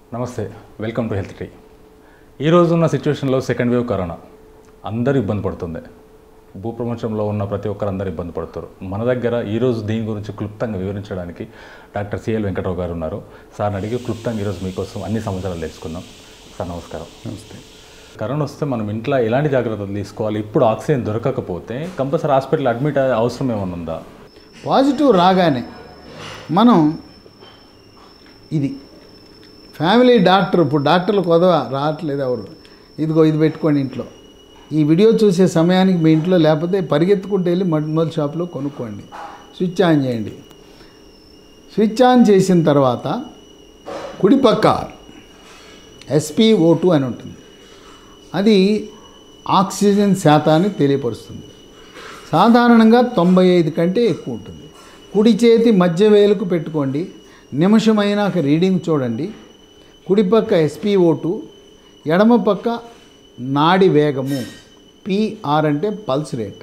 నమస్తే welcome to health tree ఈరోజు ఉన్న సిచ్యువేషన్లో సెకండ్ వేవ్ కరోనా అందరూ ఇబ్బంది పడుతుంది భూప్రపంచంలో ఉన్న ప్రతి ఒక్కరు అందరూ ఇబ్బంది పడుతారు మన దగ్గర ఈరోజు దీని గురించి క్లుప్తంగా వివరించడానికి డాక్టర్ సిఎల్ వెంకటరావు గారు ఉన్నారు సార్ని అడిగి క్లుప్తంగా ఈరోజు మీకోసం అన్ని సమాచారాలు తెలుసుకుందాం సార్ నమస్కారం నమస్తే కరోనా వస్తే మనం ఇంట్లో ఎలాంటి జాగ్రత్తలు తీసుకోవాలి ఇప్పుడు ఆక్సిజన్ దొరకకపోతే కంపల్సరీ హాస్పిటల్ అడ్మిట్ అయ్యే అవసరం ఏమైనా ఉందా పాజిటివ్ రాగానే మనం ఇది ఫ్యామిలీ డాక్టర్ ఇప్పుడు డాక్టర్లు కొదవ రావట్లేదు ఎవరు ఇదిగో ఇది పెట్టుకోండి ఇంట్లో ఈ వీడియో చూసే సమయానికి మీ ఇంట్లో లేకపోతే పరిగెత్తుకుంటూ వెళ్ళి మడ్మల్ షాప్లో కొనుక్కోండి స్విచ్ ఆన్ చేయండి స్విచ్ ఆన్ చేసిన తర్వాత కుడిపక్క ఎస్పీఓ టూ అని ఉంటుంది అది ఆక్సిజన్ శాతాన్ని తెలియపరుస్తుంది సాధారణంగా తొంభై ఐదు కంటే ఎక్కువ ఉంటుంది కుడి చేతి మధ్య వేలుకు పెట్టుకోండి నిమిషమైనాక రీడింగ్ చూడండి కుడిపక్క ఎస్పీఓ టూ ఎడమ పక్క నాడి వేగము పిఆర్ అంటే pulse rate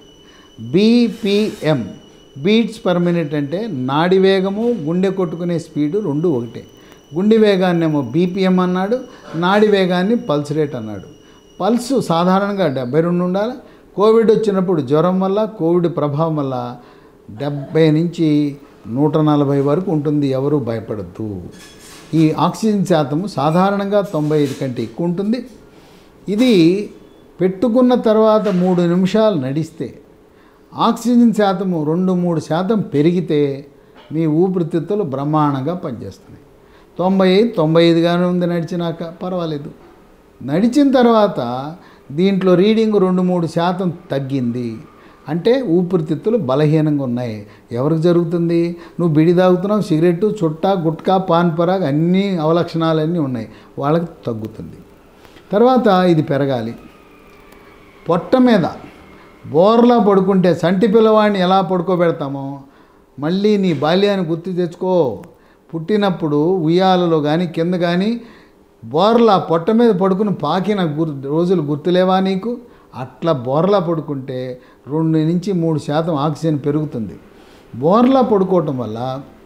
BPM beats per minute అంటే నాడి వేగము గుండె కొట్టుకునే స్పీడు రెండు ఒకటే గుండె వేగాన్నేమో బీపీఎం అన్నాడు నాడి వేగాన్ని పల్స్ రేట్ అన్నాడు పల్స్ సాధారణంగా డెబ్బై రెండు ఉండాలి కోవిడ్ వచ్చినప్పుడు జ్వరం వల్ల కోవిడ్ ప్రభావం వల్ల డెబ్బై నుంచి నూట నలభై వరకు ఉంటుంది ఎవరు భయపడద్దు ఈ ఆక్సిజన్ శాతము సాధారణంగా తొంభై ఐదు కంటే ఎక్కువ ఉంటుంది ఇది పెట్టుకున్న తర్వాత మూడు నిమిషాలు నడిస్తే ఆక్సిజన్ శాతము రెండు మూడు శాతం పెరిగితే మీ ఊపిరితిత్తులు బ్రహ్మాండంగా పనిచేస్తున్నాయి తొంభై ఐదు తొంభై ఐదుగానే ఉంది నడిచినాక పర్వాలేదు నడిచిన తర్వాత దీంట్లో రీడింగ్ రెండు మూడు శాతం తగ్గింది అంటే ఊపిరితిత్తులు బలహీనంగా ఉన్నాయి ఎవరికి జరుగుతుంది నువ్వు బిడి తాగుతున్నావు సిగరెట్ చుట్టా గుట్కా పాన్ పరాగ్ అన్ని అవలక్షణాలన్నీ ఉన్నాయి వాళ్ళకి తగ్గుతుంది తర్వాత ఇది పెరగాలి పొట్ట మీద బోర్లా పడుకుంటే సంటి పిల్లవాడిని ఎలా పడుకోబెడతామో మళ్ళీ నీ బాల్యాన్ని గుర్తు తెచ్చుకో పుట్టినప్పుడు ఉయ్యాలలో కానీ కింద కానీ బోర్లా పొట్ట మీద పడుకుని పాకిన గుర్ రోజులు గుర్తులేవా నీకు అట్లా బోర్లా పడుకుంటే రెండు నుంచి మూడు శాతం ఆక్సిజన్ పెరుగుతుంది బోర్లా పడుకోవటం వల్ల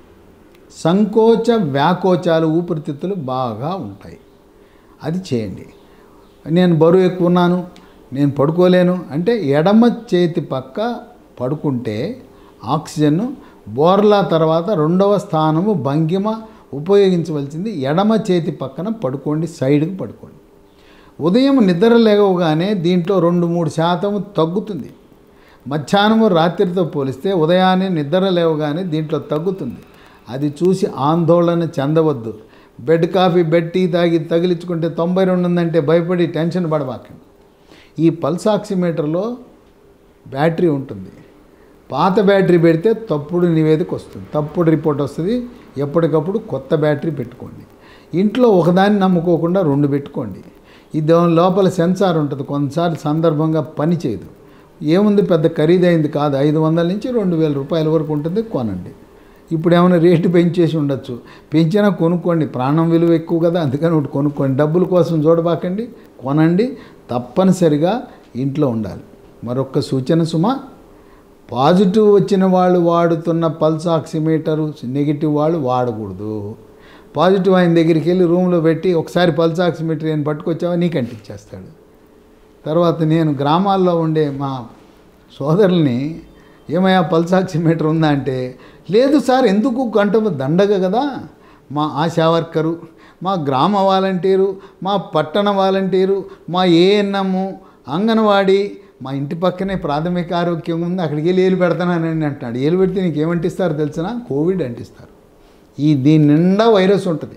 సంకోచ వ్యాకోచాలు ఊపిరితిత్తులు బాగా ఉంటాయి అది చేయండి నేను బరువు ఎక్కువ ఉన్నాను నేను పడుకోలేను అంటే ఎడమ చేతి పక్క పడుకుంటే ఆక్సిజన్ బోర్లా తర్వాత రెండవ స్థానము భంగిమ ఉపయోగించవలసింది ఎడమ చేతి పక్కన పడుకోండి సైడ్కి పడుకోండి ఉదయం నిద్ర లేవగానే దీంట్లో రెండు మూడు శాతం తగ్గుతుంది మధ్యాహ్నము రాత్రితో పోలిస్తే ఉదయాన్నే నిద్ర లేవగానే దీంట్లో తగ్గుతుంది అది చూసి ఆందోళన చెందవద్దు బెడ్ కాఫీ బెడ్ టీ తాగి తగిలించుకుంటే తొంభై రెండు ఉందంటే భయపడి టెన్షన్ పడబాకండి ఈ పల్స్ ఆక్సిమీటర్లో బ్యాటరీ ఉంటుంది పాత బ్యాటరీ పెడితే తప్పుడు నివేదిక వస్తుంది తప్పుడు రిపోర్ట్ వస్తుంది ఎప్పటికప్పుడు కొత్త బ్యాటరీ పెట్టుకోండి ఇంట్లో ఒకదాన్ని నమ్ముకోకుండా రెండు పెట్టుకోండి ఈ దాని లోపల సెన్సార్ ఉంటుంది కొన్నిసార్లు సందర్భంగా పని చేయదు ఏముంది పెద్ద ఖరీదైంది కాదు ఐదు వందల నుంచి రెండు వేల రూపాయల వరకు ఉంటుంది కొనండి ఇప్పుడు ఏమైనా రేటు పెంచేసి ఉండొచ్చు పెంచినా కొనుక్కోండి ప్రాణం విలువ ఎక్కువ కదా అందుకని ఒకటి కొనుక్కోండి డబ్బుల కోసం చూడబాకండి కొనండి తప్పనిసరిగా ఇంట్లో ఉండాలి మరొక సూచన సుమా పాజిటివ్ వచ్చిన వాళ్ళు వాడుతున్న పల్స్ ఆక్సిమీటరు నెగిటివ్ వాళ్ళు వాడకూడదు పాజిటివ్ ఆయన దగ్గరికి వెళ్ళి రూమ్లో పెట్టి ఒకసారి పల్స్ ఆక్సిమీటర్ నేను పట్టుకొచ్చావా నీకు అంటించేస్తాడు తర్వాత నేను గ్రామాల్లో ఉండే మా సోదరుల్ని ఏమయ్యా పల్స్ ఆక్సిమీటర్ ఉందా అంటే లేదు సార్ ఎందుకు గంట దండగ కదా మా ఆశా వర్కరు మా గ్రామ వాలంటీరు మా పట్టణ వాలంటీరు మా ఏఎన్ఎం అంగన్వాడీ మా ఇంటి పక్కనే ప్రాథమిక ఆరోగ్యం ఉంది అక్కడికి వెళ్ళి ఏలు పెడతానని అంటున్నాడు ఏలు పెడితే నీకు ఏమంటిస్తారు తెలిసిన కోవిడ్ అంటిస్తారు ఈ దీని నిండా వైరస్ ఉంటుంది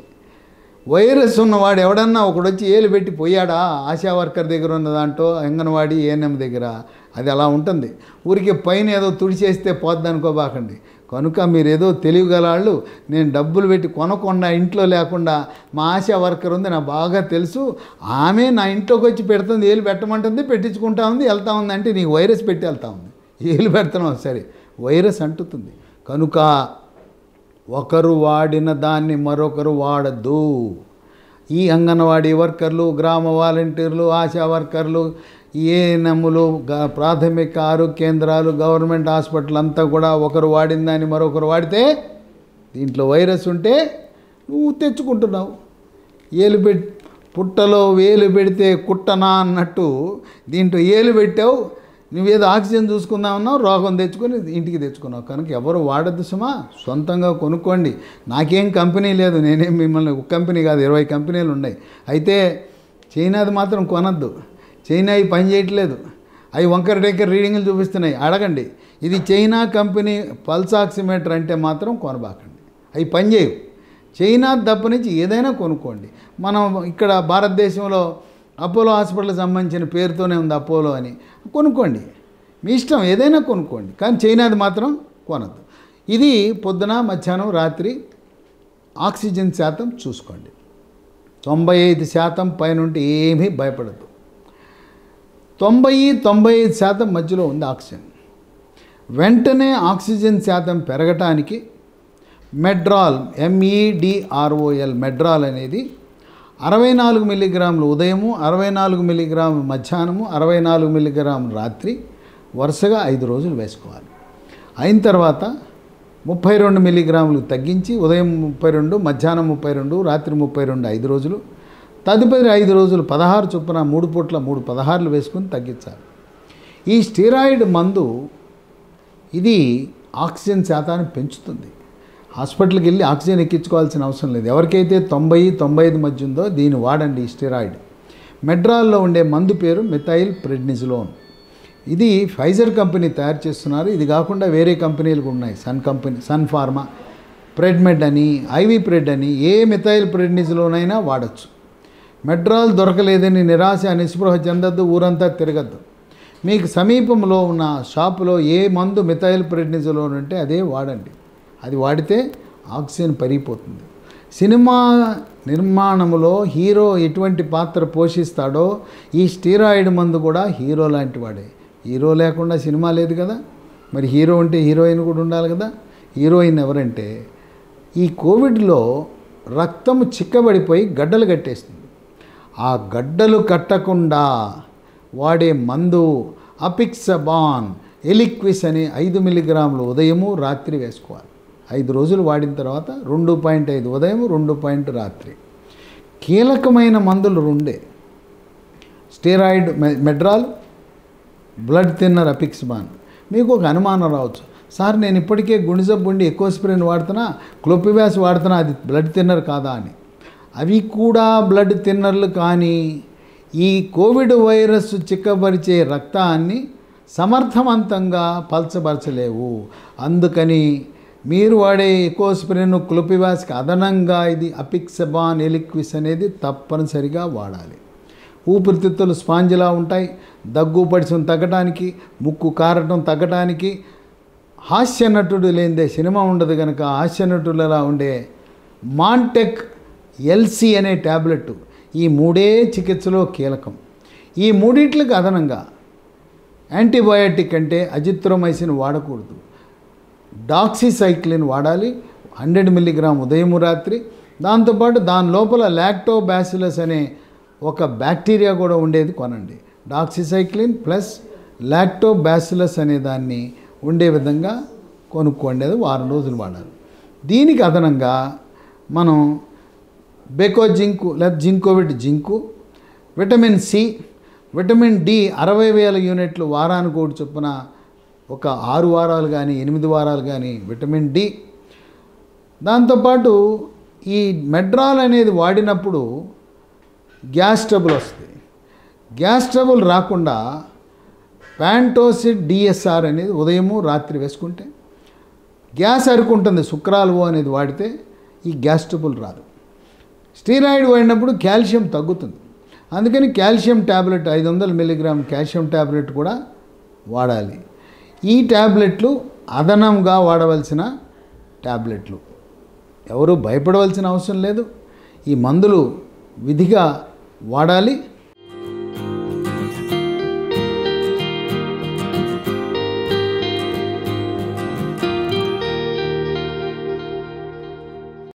వైరస్ ఉన్నవాడు ఎవడన్నా ఒకడు వచ్చి ఏలు పెట్టి పోయాడా ఆశా వర్కర్ దగ్గర ఉన్న దాంట్లో అంగన్వాడీ ఏఎన్ఎం దగ్గర అది అలా ఉంటుంది ఊరికే పైన ఏదో తుడిచేస్తే పోద్ది అనుకోబాకండి కనుక మీరు ఏదో తెలియగల వాళ్ళు నేను డబ్బులు పెట్టి కొనకుండా ఇంట్లో లేకుండా మా ఆశా వర్కర్ ఉంది నాకు బాగా తెలుసు ఆమె నా ఇంట్లోకి వచ్చి పెడుతుంది ఏలు పెట్టమంటుంది పెట్టించుకుంటా ఉంది వెళ్తా ఉంది అంటే నీకు వైరస్ పెట్టి వెళ్తా ఉంది ఏలు పెడుతున్నావు సరే వైరస్ అంటుతుంది కనుక ఒకరు వాడిన దాన్ని మరొకరు వాడద్దు ఈ అంగన్వాడీ వర్కర్లు గ్రామ వాలంటీర్లు ఆశా వర్కర్లు ఏఎన్ఎంలు గ- ప్రాథమిక ఆరోగ్య కేంద్రాలు గవర్నమెంట్ హాస్పిటల్ అంతా కూడా ఒకరు వాడిన దాన్ని మరొకరు వాడితే దీంట్లో వైరస్ ఉంటే నువ్వు తెచ్చుకుంటున్నావు ఏలు పెట్ పుట్టలో వేలు పెడితే కుట్టనా అన్నట్టు దీంట్లో ఏలు పెట్టావు నువ్వేదో ఆక్సిజన్ చూసుకుందామన్నావు రోగం తెచ్చుకొని ఇంటికి తెచ్చుకున్నావు కనుక ఎవరు వాడద్దు సుమా సొంతంగా కొనుక్కోండి నాకేం కంపెనీ లేదు నేనేం మిమ్మల్ని ఒక కంపెనీ కాదు ఇరవై కంపెనీలు ఉన్నాయి అయితే చైనాది మాత్రం కొనద్దు చైనా అవి పని చేయట్లేదు అవి వంకర టెంకర రీడింగ్లు చూపిస్తున్నాయి అడగండి ఇది చైనా కంపెనీ పల్స్ ఆక్సిమీటర్ అంటే మాత్రం కొనబాకండి అవి పనిచేయవు చైనా తప్ప నుంచి ఏదైనా కొనుక్కోండి మనం ఇక్కడ భారతదేశంలో అపోలో హాస్పిటల్కి సంబంధించిన పేరుతోనే ఉంది అపోలో అని కొనుక్కోండి మీ ఇష్టం ఏదైనా కొనుక్కోండి కానీ చైనాది మాత్రం కొనద్దు ఇది పొద్దున మధ్యాహ్నం రాత్రి ఆక్సిజన్ శాతం చూసుకోండి తొంభై ఐదు శాతం పైనుండి ఏమీ భయపడద్దు తొంభై తొంభై ఐదు శాతం మధ్యలో ఉంది ఆక్సిజన్ వెంటనే ఆక్సిజన్ శాతం పెరగటానికి మెడ్రాల్ ఎంఈడిఆర్ఓఎల్ మెడ్రాల్ అనేది అరవై నాలుగు మిల్లీగ్రాములు ఉదయము అరవై నాలుగు మిల్లీగ్రాములు మధ్యాహ్నము అరవై నాలుగు మిల్లీగ్రాములు రాత్రి వరుసగా ఐదు రోజులు వేసుకోవాలి అయిన తర్వాత ముప్పై రెండు మిల్లీగ్రాములు తగ్గించి ఉదయం ముప్పై రెండు మధ్యాహ్నం ముప్పై రెండు రాత్రి ముప్పై రెండు ఐదు రోజులు తదుపరి ఐదు రోజులు పదహారు చొప్పున మూడు పూట్ల మూడు పదహారులు వేసుకుని తగ్గించాలి ఈ స్టీరాయిడ్ మందు ఇది ఆక్సిజన్ శాతాన్ని పెంచుతుంది హాస్పిటల్కి వెళ్ళి ఆక్సిజన్ ఎక్కించుకోవాల్సిన అవసరం లేదు ఎవరికైతే తొంభై తొంభై ఐదు మధ్య ఉందో దీన్ని వాడండి ఈ స్టెరాయిడ్ మెడ్రాల్లో ఉండే మందు పేరు మిథైల్ ప్రెడ్నిజిలోన్ ఇది ఫైజర్ కంపెనీ తయారు చేస్తున్నారు ఇది కాకుండా వేరే కంపెనీలు కూడా ఉన్నాయి Sun company Sun Pharma Predmed అని ఐవి ప్రెడ్ అని ఏ మిథైల్ ప్రెడ్నిజిలోనైనా వాడచ్చు మెడ్రాల్ దొరకలేదని నిరాశ నిస్పృహ చెందద్దు ఊరంతా తిరగద్దు మీకు సమీపంలో ఉన్న షాపులో ఏ మందు మిథైల్ ప్రెడ్నిజలోన్ ఉంటే అదే వాడండి అది వాడితే ఆక్సిజన్ పెరిగిపోతుంది సినిమా నిర్మాణంలో హీరో ఎటువంటి పాత్ర పోషిస్తాడో ఈ స్టీరాయిడ్ మందు కూడా హీరో లాంటి వాడే హీరో లేకుండా సినిమా లేదు కదా మరి హీరో ఉంటే హీరోయిన్ కూడా ఉండాలి కదా హీరోయిన్ ఎవరంటే ఈ కోవిడ్లో రక్తము చిక్కబడిపోయి గడ్డలు కట్టేస్తుంది ఆ గడ్డలు కట్టకుండా వాడే మందు అపిక్సబాన్ ఎలిక్విస్ అని ఐదు మిల్లీగ్రాములు ఉదయము రాత్రి వేసుకోవాలి ఐదు రోజులు వాడిన తర్వాత రెండు పాయింట్ ఐదు ఉదయం రెండు పాయింట్ రాత్రి కీలకమైన మందులు రెండే స్టెరాయిడ్ మె- మెడ్రాల్ బ్లడ్ థిన్నర్ అపిక్స్బాన్ మీకు ఒక అనుమానం రావచ్చు సార్ నేను ఇప్పటికే గుండె జబ్బు ఉండి ఎక్కువ స్ప్రేన్ వాడుతున్నా క్లోపివ్యాస్ వాడుతున్నా అది బ్లడ్ థిన్నర్ కాదా అని అవి కూడా బ్లడ్ థిన్నర్లు కానీ ఈ కోవిడ్ వైరస్ చిక్కబరిచే రక్తాన్ని సమర్థవంతంగా పల్చబరచలేవు అందుకని మీరు వాడే ఎకోస్ప్రిన్ క్లోపివాస్కి అదనంగా ఇది అపిక్సబాన్ ఎలిక్విస్ అనేది తప్పనిసరిగా వాడాలి ఊపిరితిత్తులు స్పాంజిలా ఉంటాయి దగ్గు పడిసం తగ్గటానికి ముక్కు కారటం తగ్గటానికి హాస్య నటుడు లేనిదే సినిమా ఉండదు కనుక హాస్య నటులలా ఉండే మాంటెక్ ఎల్సి అనే ట్యాబ్లెట్ ఈ మూడే చికిత్సలో కీలకం ఈ మూడిట్లకు అదనంగా యాంటీబయాటిక్ అంటే అజిత్రోమైసిన్ వాడకూడదు డాక్సిసైక్లిన్ వాడాలి హండ్రెడ్ మిల్లీగ్రామ్ ఉదయం రాత్రి దాంతోపాటు దాని లోపల లాక్టోబాసిలస్ అనే ఒక బ్యాక్టీరియా కూడా ఉండేది కొనండి డాక్సిసైక్లిన్ ప్లస్ లాక్టోబాసిలస్ అనే దాన్ని ఉండే విధంగా కొనుక్కోండి అది వారం రోజులు వాడాలి దీనికి అదనంగా మనం బెకో జింకు లేదా Zincovid zinc vitamin C vitamin D అరవై వేల యూనిట్లు వారానికి ఒకటి చొప్పున ఒక ఆరు వారాలు కానీ ఎనిమిది వారాలు కానీ విటమిన్ డి దాంతోపాటు ఈ మెడ్రాల్ అనేది వాడినప్పుడు గ్యాస్ ట్రబుల్ వస్తుంది గ్యాస్ ట్రబుల్ రాకుండా ప్యాంటోసిడ్ డిఎస్ఆర్ అనేది ఉదయము రాత్రి వేసుకుంటే గ్యాస్ అరుకుంటుంది శుక్రాలువో అనేది వాడితే ఈ గ్యాస్ ట్రబుల్ రాదు స్టీరాయిడ్ వాడినప్పుడు కాల్షియం తగ్గుతుంది అందుకని కాల్షియం ట్యాబ్లెట్ ఐదు వందల మిల్లీగ్రామ్ కాల్షియం ట్యాబ్లెట్ కూడా వాడాలి ఈ ట్యాబ్లెట్లు అదనంగా వాడవలసిన ట్యాబ్లెట్లు ఎవరు భయపడవలసిన అవసరం లేదు ఈ మందులు విధిగా వాడాలి